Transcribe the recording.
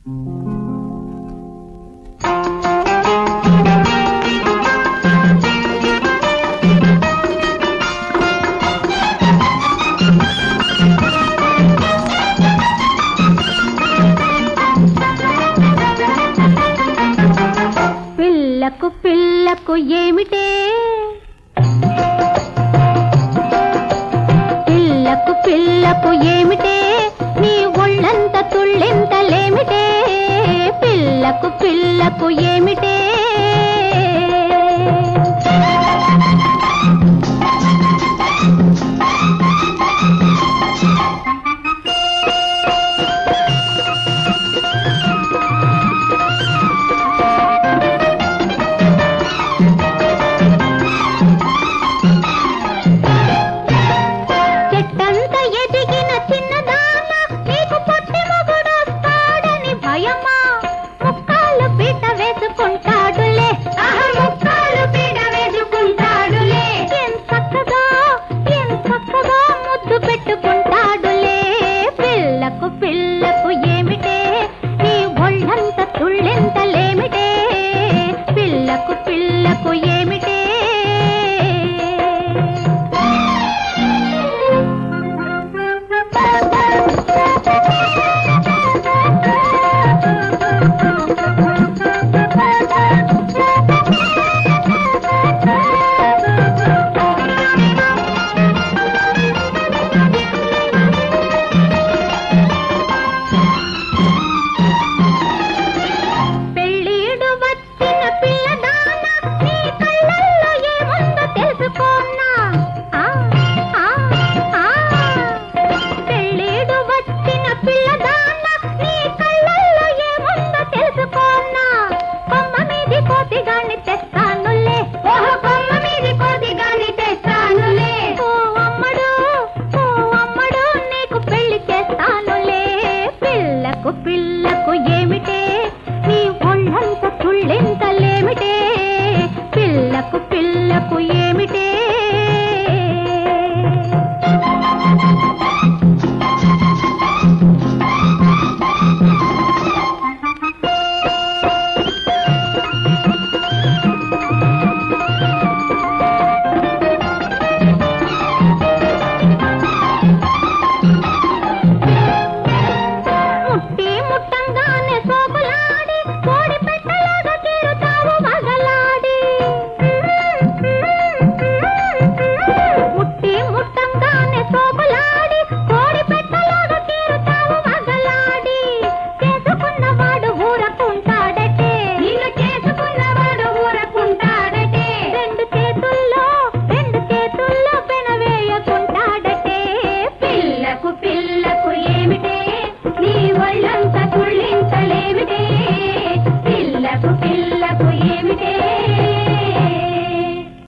పిల్లకు పిల్లకు ఏమిటే పిల్లకు పిల్లకు ఏమిటే నీ ఒళ్ళంత తుళ్ళెంతలేమిటే పిల్లకు పిల్లకు ఏమిటే చెట్టంత ఎదిగిన చిన్నదాన నీకు పొట్టి మొగుడొస్తాడని భయమా ముక్కాలు పీట వేసుకుంటాడులే ఆహా, ముక్కాలు పీట వేసుకుంటాడులే ఏం చక్కగా ఏం చక్కగా ముద్దు పెట్టుకుంటాడులే పిల్లకు పిల్లకు ఏమిటే నీ ఒళ్ళంత తుళ్ళెంతలేమిటే పిల్లకు పిల్లకు ఏమిటే పెళ్ళీడు వచ్చిన పిల్లదాన నీ కళ్ళల్లో ఏముందో తెలుసుకోనా ఆ, ఆ, ఆ. పెళ్ళీడు వచ్చిన పిల్లదాన నీ కళ్ళల్లో ఏముందో తెలుసుకోనా కొమ్మ మీది కోతిగాని తెస్తానులే ఓహో కొమ్మ మీది కోతిగాని తెస్తానులే ఓ అమ్మడు ఓ అమ్మడు నీకు పెళ్లి చేస్తానులే పిల్లకు పిల్లకు ఏమి